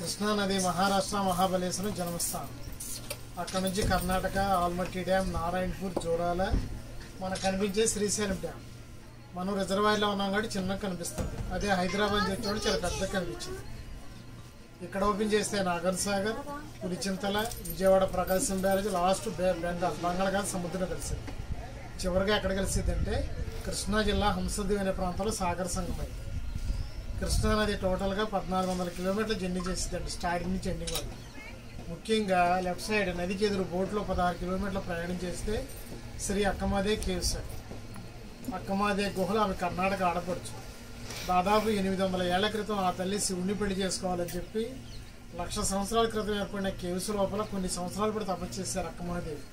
కృష్ణానది మహారాష్ట్ర మహాబలేశ్వరం జన్మస్థానం అక్కడ నుంచి కర్ణాటక ఆల్మట్టి డ్యామ్ నారాయణపూర్ జోరాల మనకు కనిపించే శ్రీశైలం డ్యామ్ మనం రిజర్వాయర్లో ఉన్నాం కాబట్టి చిన్నగా కనిపిస్తుంది అదే హైదరాబాద్ వచ్చేవాడు చాలా పెద్దగా కనిపించింది ఇక్కడ ఓపెన్ చేస్తే Nagar Sagar Pulichintala Vijayawada Prakasam barrage last bay- Bengal బంగాళాఖాతం సముద్రం కలిసింది చివరిగా ఎక్కడ కలిసింది అంటే కృష్ణా జిల్లా హంసద్వీప్ అనే ప్రాంతంలో సాగర్ సంగమైంది కృష్ణా నది టోటల్గా పద్నాలుగు వందల కిలోమీటర్లు జర్నీ చేసిందండి స్టార్టింగ్ నుంచి ఎండింగ్ వరకు ముఖ్యంగా లెఫ్ట్ సైడ్ నదికి ఎదురు బోట్లో పదహారు కిలోమీటర్ల ప్రయాణం చేస్తే శ్రీ అక్కమాదే కేవ్స్ అండి అక్కమాదే గుహలు ఆమె కర్ణాటక ఆడపడుచు దాదాపు ఎనిమిది వందల ఏళ్ల క్రితం ఆ తల్లి శివుణ్ణి పెళ్లి చేసుకోవాలని చెప్పి లక్ష సంవత్సరాల క్రితం ఏర్పడిన కేవ్స్ లోపల కొన్ని సంవత్సరాలు కూడా తపస్సు చేశారు అక్కమాదేవి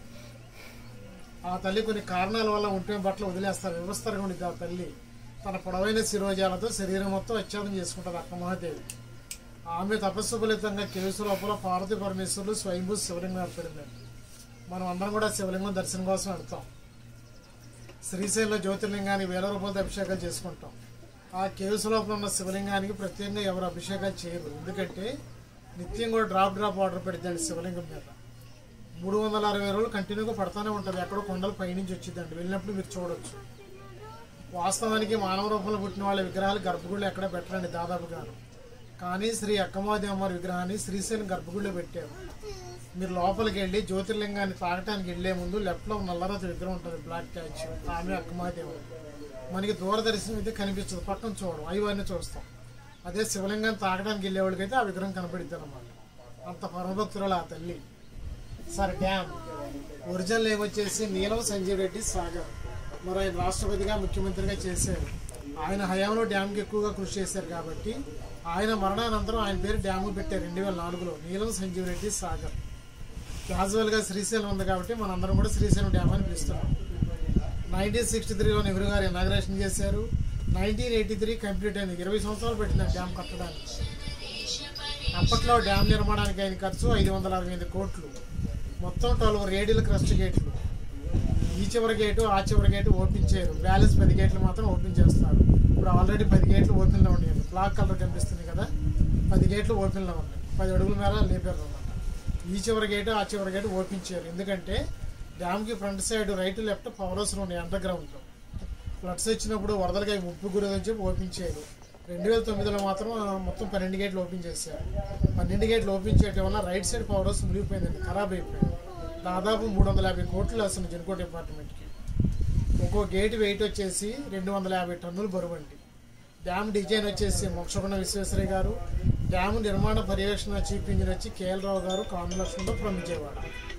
ఆ తల్లి కొన్ని కారణాల వల్ల ఉంటే బట్టలు వదిలేస్తారు వ్యవస్థగా ఉండిద్ది ఆ తల్లి తన పొడవైన శిరోజాలతో శరీరం మొత్తం విచ్ఛేదం చేసుకుంటుంది అక్కమహాదేవి ఆమె తపస్సు ఫలితంగా కేసు లోపల పార్వతి పరమేశ్వరులు స్వయంభూ శివలింగం ఏర్పడిందండి మనం అందరం కూడా శివలింగం దర్శనం కోసం వెళ్తాం శ్రీశైలంలో జ్యోతిర్లింగాన్ని వేల రూపాయలతో అభిషేకాలు చేసుకుంటాం ఆ కేవ్స్ లోపల ఉన్న శివలింగానికి ప్రత్యేకంగా ఎవరు అభిషేకాలు చేయరు ఎందుకంటే నిత్యం కూడా డ్రాప్ డ్రాప్ వాటర్ పెడుతుంది శివలింగం మీద మూడు వందల అరవై రోజులు కంటిన్యూగా పడతానే ఉంటుంది ఎక్కడో కొండలు పైనుంచి వచ్చిందండి వెళ్ళినప్పుడు మీరు చూడొచ్చు వాస్తవానికి మానవ రూపంలో పుట్టిన వాళ్ళ విగ్రహాలు గర్భగుడిలో ఎక్కడ పెట్టరండి దాదాపుగా కానీ శ్రీ అక్కమాది అమ్మవారి విగ్రహాన్ని శ్రీశైలం గర్భగుడిలో పెట్టారు మీరు లోపలికి వెళ్ళి జ్యోతిర్లింగాన్ని తాగటానికి వెళ్ళే ముందు లెఫ్ట్లో నల్లరథ విగ్రహం ఉంటుంది బ్లాక్ క్యాచ్ ఆమె అక్కమాదేవి మనకి దూరదర్శనం అయితే కనిపించదు పక్కన చూడడం అవన్నీ చూస్తాం అదే శివలింగాన్ని తాగడానికి వెళ్ళే వాళ్ళకైతే ఆ విగ్రహం కనపడిద్ది అనమాట అంత పరమభక్తురాలు ఆ తల్లి సార్ డ్యామ్ ఒరిజినల్ ఏమొచ్చేసి నీలం సంజయ్ రెడ్డి సాగర్ మరి ఆయన రాష్ట్రపతిగా ముఖ్యమంత్రిగా చేశారు ఆయన హయాంలో డ్యామ్కి ఎక్కువగా కృషి చేశారు కాబట్టి ఆయన మరణానంతరం ఆయన పేరు డ్యామ్ పెట్టారు రెండు వేల నాలుగులో నీలం సంజీవ్ రెడ్డి సాగర్ క్యాజువల్గా శ్రీశైలం ఉంది కాబట్టి మనందరం కూడా శ్రీశైలం డ్యామ్ అని పిలుస్తున్నాం నైన్టీన్ సిక్స్టీ త్రీలో నెహ్రూ గారు ఇనాగ్రేషన్ చేశారు నైన్టీన్ ఎయిటీ త్రీ కంప్లీట్ అయింది ఇరవై సంవత్సరాలు పెట్టింది ఆ డ్యామ్ కట్టడానికి అప్పట్లో డ్యామ్ నిర్మాణానికి అయిన ఖర్చు ఐదు వందల అరవై ఎనిమిది కోట్లు మొత్తం ట్వెల్వ్ రేడియల్ క్రస్ట్ గేట్లు ఈ చివరి గేటు ఆ చివరి గేటు ఓపెన్ చేయరు బ్యాలెన్స్ పది గేట్లు మాత్రం ఓపెన్ చేస్తారు ఇప్పుడు ఆల్రెడీ పది గేట్లు ఓపెన్లో ఉన్నాయి బ్లాక్ కలర్ కనిపిస్తుంది కదా పది గేట్లు ఓపెన్లో ఉన్నాయి పది అడుగుల మేర లేపారు అనమాట ఈ చివరి గేటు ఆ చివరి గేటు ఓపెన్ చేయరు ఎందుకంటే డ్యామ్కి front side right left power house ఉన్నాయి అండర్ గ్రౌండ్లో ఫ్లడ్స్ వచ్చినప్పుడు వరదలకి అవి ముప్పు గురదని చెప్పి ఓపెన్ చేయరు రెండు వేల తొమ్మిదిలో మాత్రం ఆ, మొత్తం పన్నెండు గేట్లు ఓపెన్ చేశారు పన్నెండు గేట్లు ఓపెన్ చేయడం వల్ల రైట్ సైడ్ పవర్ హౌస్ మునిగిపోయిందండి ఖరాబ్ అయిపోయింది దాదాపు మూడు వందల యాభై కోట్లు వస్తుంది జన్కో డిపార్ట్మెంట్కి ఒక్కో గేట్ వెయిట్ వచ్చేసి రెండు వందల యాభై టన్నులు బరువు అండి డ్యామ్ డిజైన్ వచ్చేసి మోక్షగుణ విశ్వేశ్వరయ్య గారు డ్యామ్ నిర్మాణ పర్యవేక్షణ చీఫ్ ఇంజనీర్ వచ్చి కేఎల్ రావు గారు కాంబినేషన్లో ప్రమించేవాడు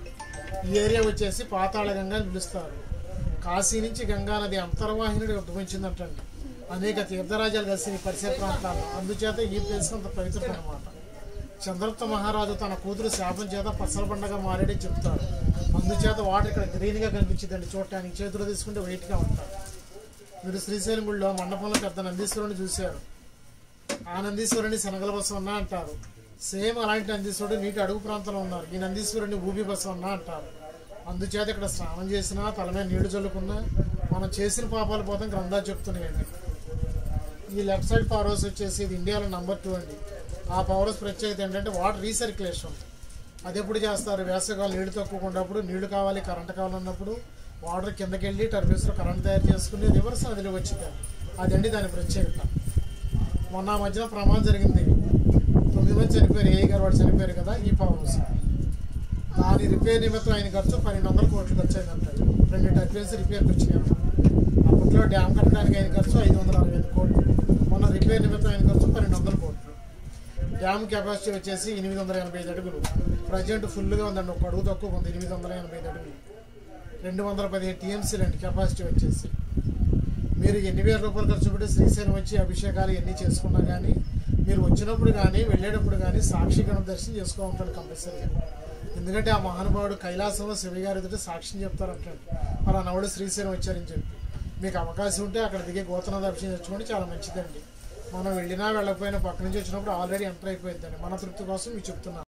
ఈ ఏరియా వచ్చేసి పాతాళ గంగా అని పిలుస్తారు కాశీ నుంచి గంగా నది అంతర్వాహిని ఉద్భవించిందంటండి అనేక తీర్థరాజాలు కలిసి ఈ పరిసర ప్రాంతాల్లో అందుచేత ఈ ప్లేస్ అంత పవిత్రం అనమాట చంద్రగుప్త మహారాజు తన కూతురు శాపం చేత పసల పండగ మారేడే చెప్తాడు అందుచేత వాటర్ ఇక్కడ గ్రీన్గా కనిపించిందండి చూడటానికి చేతిలో తీసుకుంటే వెయిట్గా ఉంటారు మీరు శ్రీశైలం గుడిలో మండపంలో పెద్ద నందీశ్వరుని చూశారు ఆ నందీశ్వరుని శనగల బసవన్న అంటారు సేమ్ అలాంటి నందీశ్వరుడు నీటి అడుగు ప్రాంతంలో ఉన్నారు ఈ నందీశ్వరుని ఊబి బసవన్న అంటారు అందుచేత ఇక్కడ స్నానం చేసినా తల మీద నీళ్లు చల్లుకున్నా మనం చేసిన పాపాలు పోతాం గ్రంథాలు చెప్తున్నాయండి ఈ లెఫ్ట్ సైడ్ పవర్ హౌస్ వచ్చేసి ఇది ఇండియాలో నంబర్ టూ అండి ఆ పవర్ హౌస్ ప్రత్యేకత ఏంటంటే వాటర్ రీసర్క్యులేషన్ అది ఎప్పుడు చేస్తారు వేసవికాలం నీళ్లు తక్కువ ఉన్నప్పుడు నీళ్లు కావాలి కరెంట్ కావాలన్నప్పుడు వాటర్ కిందకి వెళ్ళి టర్బీస్లో కరెంట్ తయారు చేసుకుని రివర్స్ నదిలో వచ్చింది అదండి దాని ప్రత్యేకత మొన్న ఆ మధ్యన ప్రమాదం జరిగింది తొమ్మిది మంది చనిపోయారు ఏ గారు వాడు చనిపోయారు కదా ఈ పవర్ హౌస్ దాని రిపేర్ నిమిత్తం ఆయన ఖర్చు పన్నెండు వందల కోట్లు ఖర్చు అయిందంట రెండు టర్బీన్స్ రిపేర్కి వచ్చినాయి అప్పట్లో డ్యామ్ కట్టడానికి అయిన ఖర్చు ఐదు వందల అరవై ఐదు కోట్లు మొన్న రిపేర్ నిమిత్తం అయిన ఖర్చు పన్నెండు వందల కోట్లు డ్యామ్ కెపాసిటీ వచ్చేసి ఎనిమిది వందల ఎనభై ఐదు అడుగులు ప్రజెంట్ ఫుల్గా ఉందండి ఒక అడుగు తక్కువ ఉంది ఎనిమిది వందల ఎనభై ఐదు అడుగులు రెండు వందల పదిహేను టీఎంసీలు అండి కెపాసిటీ వచ్చేసి మీరు ఎన్ని వేల రూపాయలు ఖర్చు పెట్టి శ్రీశైలం వచ్చి అభిషేకాలు ఎన్ని చేసుకున్నా కానీ మీరు వచ్చినప్పుడు కానీ వెళ్ళేటప్పుడు కానీ సాక్షి గణం దర్శనం చేసుకోవాలంటాడు కంపల్సరీగా ఎందుకంటే ఆ మహానుభావుడు కైలాసంలో శివ గారి ఎదుట సాక్ష్యం చెప్తారంటాడు మరి ఆ నవుడు శ్రీశైలం వచ్చారని చెప్పి మీకు అవకాశం ఉంటే అక్కడ దిగే గోతనాథ అభిషేకం తెచ్చుకోండి చాలా మంచిదండి మనం వెళ్ళినా వెళ్ళకపోయినా పక్క నుంచి వచ్చినప్పుడు ఆల్రెడీ ఎంటర్ అయిపోయిందండి మన తృప్తి కోసం మీకు చెప్తున్నాను